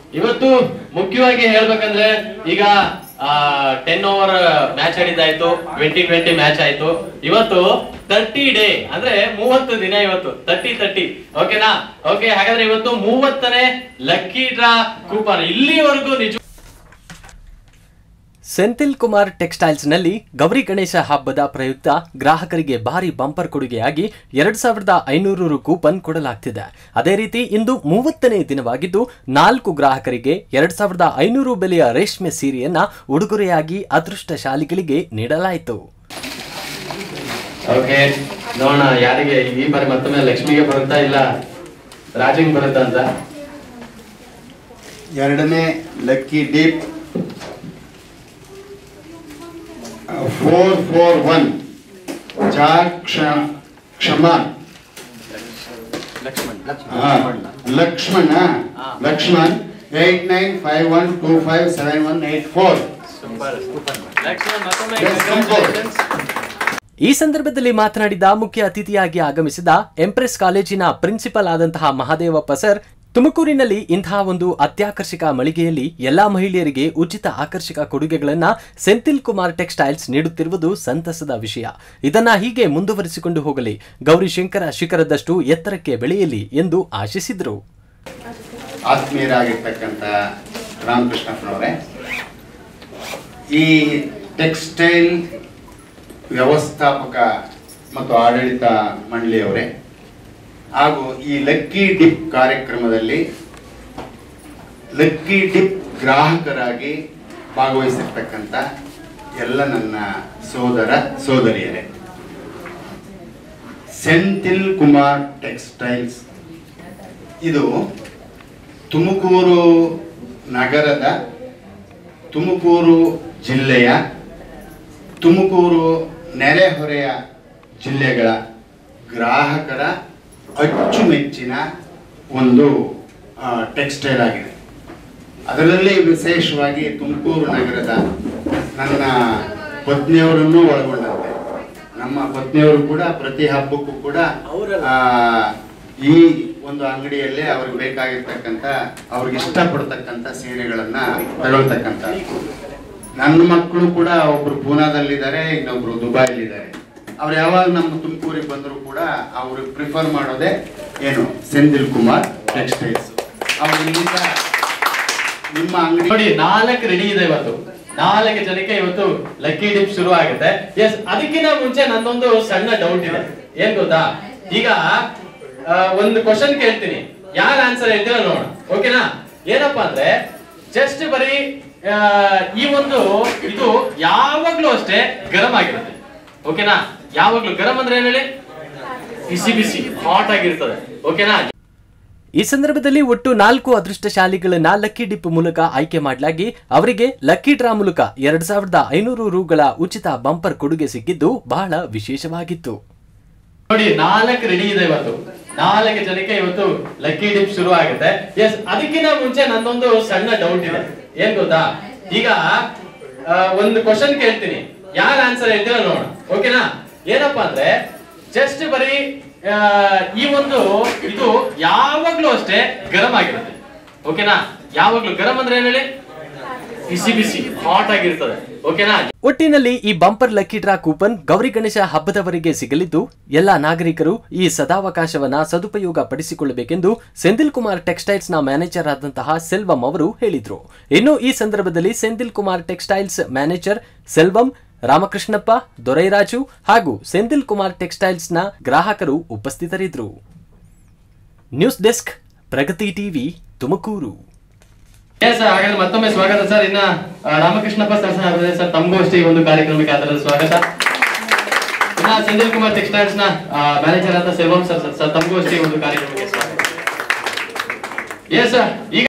ಇವತ್ತು ಮುಖ್ಯವಾಗಿ ಹೇಳ್ಬೇಕಂದ್ರೆ ಈಗ ಟೆನ್ ಓವರ್ ಮ್ಯಾಚ್ ಆಡಿದ್ದಾಯ್ತು ಟ್ವೆಂಟಿ ಟ್ವೆಂಟಿ ಮ್ಯಾಚ್ ಆಯ್ತು ಇವತ್ತು ತರ್ಟಿ ಡೇ ಅಂದ್ರೆ ಮೂವತ್ತು ದಿನ ಇವತ್ತು ತರ್ಟಿ ತರ್ಟಿ ಓಕೆನಾ ಓಕೆ ಹಾಗಾದ್ರೆ ಇವತ್ತು ಮೂವತ್ತನೇ ಲಕ್ಕಿ ಡ್ರಾ ಕೂಪನ್ ಇಲ್ಲಿವರೆಗೂ ನಿಜ ಸೆಂಥಿಲ್ ಕುಮಾರ್ ಟೆಕ್ಸ್ಟೈಲ್ಸ್ನಲ್ಲಿ ಗೌರಿ ಗಣೇಶ ಹಬ್ಬದ ಪ್ರಯುಕ್ತ ಗ್ರಾಹಕರಿಗೆ ಭಾರಿ ಬಂಪರ್ ಕೊಡುಗೆಯಾಗಿ ಎರಡ್ ಸಾವಿರದ ಐನೂರು ರು ಕೂಪನ್ ಕೊಡಲಾಗ್ತಿದೆ ಅದೇ ರೀತಿ ಇಂದು ಮೂವತ್ತನೇ ದಿನವಾಗಿದ್ದು ನಾಲ್ಕು ಗ್ರಾಹಕರಿಗೆ ಎರಡ್ ಸಾವಿರದ ಐನೂರು ಬೆಲೆಯ ರೇಷ್ಮೆ ಸೀರೆಯನ್ನ ಉಡುಗೊರೆಯಾಗಿ ಅದೃಷ್ಟಶಾಲಿಗಳಿಗೆ ನೀಡಲಾಯಿತು ಓಕೆ ನೋಡೋಣ ಯಾರಿಗೆ ಈ ಬಾರಿ ಮತ್ತೊಮ್ಮೆ ಲಕ್ಷ್ಮಿಗೆ ಬರುತ್ತಾ ಇಲ್ಲ ರಾಜಿಂಗ್ ಬರುತ್ತಾ ಅಂತ ಎರಡನೇ lucky dip four four one ಜಾ ಕ್ಷ ಕ್ಷಮ ಹಾ, Lakshmana Lakshman eight nine five one two five seven one eight four Lakshman ಮತ್ತೊಮ್ಮೆ Yes, congratulations. ಈ ಸಂದರ್ಭದಲ್ಲಿ ಮಾತನಾಡಿದ ಮುಖ್ಯ ಅತಿಥಿಯಾಗಿ ಆಗಮಿಸಿದ ಎಂಪ್ರೆಸ್ ಕಾಲೇಜಿನ ಪ್ರಿನ್ಸಿಪಲ್ ಆದಂತಹ ಮಹಾದೇವಪ್ಪ ಸರ್ ತುಮಕೂರಿನಲ್ಲಿ ಇಂತಹ ಒಂದು ಅತ್ಯಾಕರ್ಷಕ ಮಳಿಗೆಯಲ್ಲಿ ಎಲ್ಲಾ ಮಹಿಳೆಯರಿಗೆ ಉಚಿತ ಆಕರ್ಷಕ ಕೊಡುಗೆಗಳನ್ನ ಸೆಂಥಿಲ್ ಕುಮಾರ್ ಟೆಕ್ಸ್ಟೈಲ್ಸ್ ನೀಡುತ್ತಿರುವುದು ಸಂತಸದ ವಿಷಯ ಇದನ್ನ ಹೀಗೆ ಮುಂದುವರಿಸಿಕೊಂಡು ಹೋಗಲಿ ಗೌರಿಶಂಕರ ಶಿಖರದಷ್ಟು ಎತ್ತರಕ್ಕೆ ಬೆಳೆಯಲಿ ಎಂದು ಆಶಿಸಿದರು ಆತ್ಮೀಯರಾಗಿರ್ತಕ್ಕಂಥ ರಾಮಕೃಷ್ಣಪ್ಪನವರೇ ಈ ಟೆಕ್ಸ್ಟೈಲ್ ವ್ಯವಸ್ಥಾಪಕ ಮತ್ತು ಆಡಳಿತ ಮಂಡಳಿಯವರೇ ಹಾಗೂ ಈ ಲಕ್ಕಿ ಡಿಪ್ ಕಾರ್ಯಕ್ರಮದಲ್ಲಿ ಲಕ್ಕಿ ಡಿಪ್ ಗ್ರಾಹಕರಾಗಿ ಭಾಗವಹಿಸಿರ್ತಕ್ಕಂಥ ಎಲ್ಲ ನನ್ನ ಸೋದರ ಸೋದರಿಯರೇ ಸೆಂಥಿಲ್ ಕುಮಾರ್ ಟೆಕ್ಸ್ಟೈಲ್ಸ್ ಇದು ತುಮಕೂರು ನಗರದ ತುಮಕೂರು ಜಿಲ್ಲೆಯ ತುಮಕೂರು ನೆರೆಹೊರೆಯ ಜಿಲ್ಲೆಗಳ ಗ್ರಾಹಕರ ಅಚ್ಚುಮೆಚ್ಚಿನ ಒಂದು ಟೆಕ್ಸ್ಟೈಲ್ ಆಗಿದೆ ಅದರಲ್ಲಿ ವಿಶೇಷವಾಗಿ ತುಮಕೂರು ನಗರದ ನನ್ನ ಪತ್ನಿಯವರನ್ನು ಒಳಗೊಂಡಂತೆ ನಮ್ಮ ಪತ್ನಿಯವರು ಕೂಡ ಪ್ರತಿ ಹಬ್ಬಕ್ಕೂ ಕೂಡ ಆ, ಈ ಒಂದು ಅಂಗಡಿಯಲ್ಲೇ ಅವ್ರಿಗೆ ಬೇಕಾಗಿರ್ತಕ್ಕಂಥ ಅವ್ರಿಗೆ ಇಷ್ಟಪಡ್ತಕ್ಕಂಥ ಸೀರೆಗಳನ್ನ ತಗೊಳ್ತಕ್ಕಂಥ ನನ್ನ ಮಕ್ಕಳು ಕೂಡ ಒಬ್ರು ಪೂನಾದಲ್ಲಿದ್ದಾರೆ ಇನ್ನೊಬ್ರು ದುಬೈಲಿದ್ದಾರೆ ಅವ್ರು ಯಾವಾಗ ನಮ್ಮ ತುಮಕೂರಿಗೆ ಬಂದರೂ ಕೂಡ ಅವರು ಪ್ರಿಫರ್ ಮಾಡೋದೇ ಏನು ಸೆಂದಿಲ್ ಕುಮಾರ್ ಟೆಕ್ಸ್ಟೈಲ್ಸ್ ಅವ್ರು ಇಲ್ಲಿಂದ ನಿಮ್ಮ ಅಂಗಡಿ ನೋಡಿ ನಾಲ್ಕು ರೆಡಿ ಇದೆ ಇವತ್ತು ನಾಲ್ಕು ಜನಕ್ಕೆ ಇವತ್ತು ಲಕ್ಕಿ ಡಿಪ್ ಶುರು ಆಗುತ್ತೆ ಎಸ್ ಅದಕ್ಕಿಂತ ಮುಂಚೆ ನಂದೊಂದು ಸಣ್ಣ ಡೌಟ್ ಇದೆ ಏನ್ ಗೊತ್ತಾ ಈಗ ಆ, ಒಂದು ಕ್ವಶನ್ ಕೇಳ್ತೀನಿ ಯಾರು ಆನ್ಸರ್ ಹೇಳ್ತೀರಾ ನೋಡೋಣ ಓಕೆನಾ ಏನಪ್ಪಾ ಅಂದ್ರೆ ಜಸ್ಟ್ ಬರೀ ಆ, ಈ ಒಂದು ಇದು ಯಾವಾಗ್ಲೂ ಅಷ್ಟೇ ಗರಂ ಆಗಿರುತ್ತೆ ಓಕೆನಾ ಯಾವಾಗ್ಲೂ ಗರಂ ಅಂದ್ರೆ ಏನ್ ಹೇಳಿ ಬಿಸಿ ಬಿಸಿ ಹಾಟ್ ಆಗಿರ್ತದೆ ಓಕೆನಾ ಈ ಸಂದರ್ಭದಲ್ಲಿ ಒಟ್ಟು ನಾಲ್ಕು ಅದೃಷ್ಟಶಾಲಿಗಳನ್ನ ಲಕ್ಕಿ ಡಿಪ್ ಮೂಲಕ ಆಯ್ಕೆ ಮಾಡಲಾಗಿ ಅವರಿಗೆ ಲಕ್ಕಿ ಡ್ರಾ ಮೂಲಕ ಎರಡ್ ಸಾವಿರದ ಐನೂರು ರೂಗಳ ಉಚಿತ ಬಂಪರ್ ಕೊಡುಗೆ ಸಿಕ್ಕಿದ್ದು ಬಹಳ ವಿಶೇಷವಾಗಿತ್ತು ನೋಡಿ ನಾಲ್ಕು ರೆಡಿ ಇದೆ ಇವತ್ತು ನಾಲ್ಕು ಜನಕ್ಕೆ ಇವತ್ತು ಲಕ್ಕಿ ಡಿಪ್ ಶುರು ಆಗುತ್ತೆ ಎಸ್ ಅದಕ್ಕಿಂತ ಮುಂಚೆ ನಂದೊಂದು ಸಣ್ಣ ಡೌಟ್ ಇದೆ ಏನ್ ಗೊತ್ತಾ ಈಗ ಆ, ಒಂದು ಕ್ವಶನ್ ಕೇಳ್ತೀನಿ ಯಾರು ಆನ್ಸರ್ ಹೇಳ್ತೀರಾ ನೋಡೋಣ ಓಕೆನಾ ಏನಪ್ಪಾ ಅಂದ್ರೆ ಜಸ್ಟ್ ಬರೀ ಆ, ಈ ಒಂದು ಇದು ಯಾವಾಗ್ಲೂ ಅಷ್ಟೇ ಗರಂ ಆಗಿರುತ್ತೆ ಓಕೆನಾ ಯಾವಾಗ್ಲೂ ಗರಂ ಅಂದ್ರೆ ಏನ್ ಹೇಳಿ ಬಿಸಿ ಬಿಸಿ ಹಾಟ್ ಆಗಿರ್ತದೆ ಓಕೆನಾ ಒಟ್ಟಿನಲ್ಲಿ ಈ bumper lucky draw coupon Gauri Ganesha ಹಬ್ಬದವರೆಗೆ ಸಿಗಲಿದ್ದು ಎಲ್ಲ ನಾಗರಿಕರು ಈ ಸದಾವಕಾಶವನ್ನ ಸದುಪಯೋಗ ಪಡಿಸಿಕೊಳ್ಳಬೇಕೆಂದು ಸೆಂದಿಲ್ ಕುಮಾರ್ ಟೆಕ್ಸ್ಟೈಲ್ಸ್ ನ ಮ್ಯಾನೇಜರ್ ಆದಂತಹ ಸೆಲ್ವಂ ಅವರು ಹೇಳಿದ್ರು ಇನ್ನು ಈ ಸಂದರ್ಭದಲ್ಲಿ ಸೆಂದಿಲ್ ಕುಮಾರ್ ಟೆಕ್ಸ್ಟೈಲ್ಸ್ ಮ್ಯಾನೇಜರ್ ಸೆಲ್ವಂ ರಾಮಕೃಷ್ಣಪ್ಪ ದೊರೈರಾಜು ಹಾಗೂ ಸೆಂದಿಲ್ ಕುಮಾರ್ ಟೆಕ್ಸ್ಟೈಲ್ಸ್ ನ ಗ್ರಾಹಕರು ಉಪಸ್ಥಿತರಿದ್ದರು news desk Pragathi TV Tumakuru ಎಸ್ ಹಾಗಾದ್ರೆ ಮತ್ತೊಮ್ಮೆ ಸ್ವಾಗತ ಸರ್ ಇನ್ನ ಆ, ರಾಮಕೃಷ್ಣಪ್ಪ ಸರ್ ಸರ್ ಸರ್ ತಮಗೂ ಅಷ್ಟೇ ಈ ಒಂದು ಕಾರ್ಯಕ್ರಮಕ್ಕೆ ಆಧಾರದ ಸ್ವಾಗತ ಇನ್ನ ಸಂಜಯ್ ಕುಮಾರ್ ಟೆಕ್ಸ್ಟೈಲ್ಸ್ ನ ಮ್ಯಾನೇಜರ್ ಅಂತ ಸೆಲ್ವಂ ಸರ್ ಸರ್ ತಮಗೂ ಅಷ್ಟೇ ಈ ಒಂದು ಕಾರ್ಯಕ್ರಮಕ್ಕೆ ಸ್ವಾಗತ ಎಸ್ ಈಗ